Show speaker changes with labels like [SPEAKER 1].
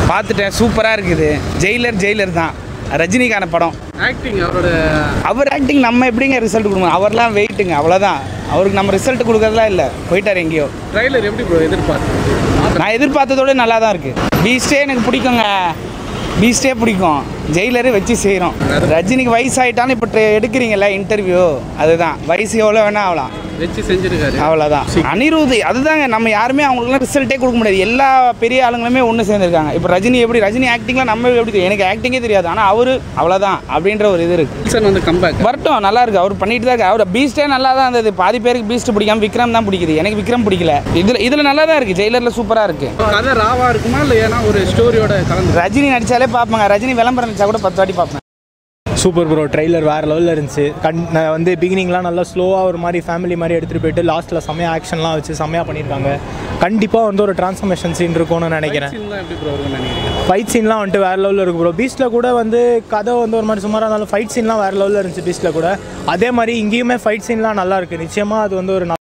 [SPEAKER 1] பார்த்துட்டேன் சூப்பராக இருக்குது ஜெயிலர் ஜெயிலர் தான் ரஜினிக்கான படம்
[SPEAKER 2] ஆக்டிங் அவரோட
[SPEAKER 1] அவர் ஆக்டிங் நம்ம எப்படிங்க ரிசல்ட் கொடுக்கணும் அவர்லாம் வெயிட்டுங்க அவ்வளோதான் அவருக்கு நம்ம ரிசல்ட் கொடுக்கறதுலாம் இல்லை போயிட்டார் எங்கேயோ
[SPEAKER 2] ட்ரைலர் எப்படி ப்ரோ எதிர்பார்த்து
[SPEAKER 1] நான் எதிர்பார்த்ததோட நல்லா தான் இருக்குது பீஸ்டே எனக்கு பிடிக்குங்க பீஸ்டே பிடிக்கும் ஜெயிலரு வச்சு செய்கிறோம் ரஜினிக்கு வயசாயிட்டாலும் இப்போ ட்ரெ- எடுக்கிறீங்கல்ல இன்டர்வியூ அதுதான் வயசு எவ்வளோ வேணா ஆகலாம்
[SPEAKER 2] வச்சு செஞ்சிருக்காரு
[SPEAKER 1] அவ்வளோதான் அனிருத் அதுதாங்க நம்ம யாருமே அவங்களுக்குலாம் ரிசல்ட்டே கொடுக்க முடியாது எல்லா பெரிய ஆளுங்களுமே ஒன்று சேர்ந்துருக்காங்க இப்போ ரஜினி எப்படி ரஜினி ஆக்டிங்லாம் நம்ம எப்படி தெரியும்? எனக்கு ஆக்டிங்கே தெரியாது ஆனால் அவரு அவ்வளோதான் அப்படின்ற ஒரு இது இருக்குது
[SPEAKER 2] வில்சன் வந்து கம்பேக்
[SPEAKER 1] வரட்டும் நல்லா இருக்கு அவர் பண்ணிட்டு தான் இருக்கு அவர் பீஸ்டே நல்லா தான் இருந்தது பாதி பேருக்கு பீஸ்ட் பிடிக்காம விக்ரம் தான் பிடிக்குது எனக்கு விக்ரம் பிடிக்கல இதில் இதில் நல்லா தான் இருக்குது ஜெயிலரில் சூப்பராக இருக்குது
[SPEAKER 2] கதை ராவா இருக்குமா இல்லை ஏன்னா ஒரு ஸ்டோரியோட கலந்து
[SPEAKER 1] ரஜினி நடிச்சாலே பார்ப்பாங்க ரஜினி விளம்பரம் நடிச்சா கூட பத்து வாட்டி பார்ப்பேன்
[SPEAKER 3] சூப்பர் ப்ரோ ட்ரைலர் வேறு லெவலில் இருந்துச்சு கண் நான் வந்து பிகினிங்லாம் நல்லா ஸ்லோவாக ஒரு மாதிரி ஃபேமிலி மாதிரி எடுத்துகிட்டு போயிட்டு லாஸ்ட்டில் செம்மையாக ஆக்ஷன்லாம் வச்சு செம்மையாக பண்ணியிருக்காங்க கண்டிப்பாக வந்து ஒரு டிரான்ஸ்ஃபர்மேஷன் சீன் இருக்கும்னு நினைக்கிறேன்
[SPEAKER 2] சீன்லாம் எப்படி ப்ரோ இருக்கும்னு நினைக்கிறீங்க
[SPEAKER 3] ஃபைட் சீன்லாம் வந்துட்டு வேறு லெவலில் இருக்கு ப்ரோ பீஸ்ட்டில் கூட வந்து கதை வந்து ஒரு மாதிரி சுமாராக இருந்தாலும் ஃபைட் சீன்லாம் வேறு லெவலில் இருந்துச்சு பீஸ்ட்டில் கூட அதே மாதிரி இங்கேயுமே ஃபைட் சீன்லாம் நல்லா இருக்குது நிச்சயமாக அது வந்து ஒரு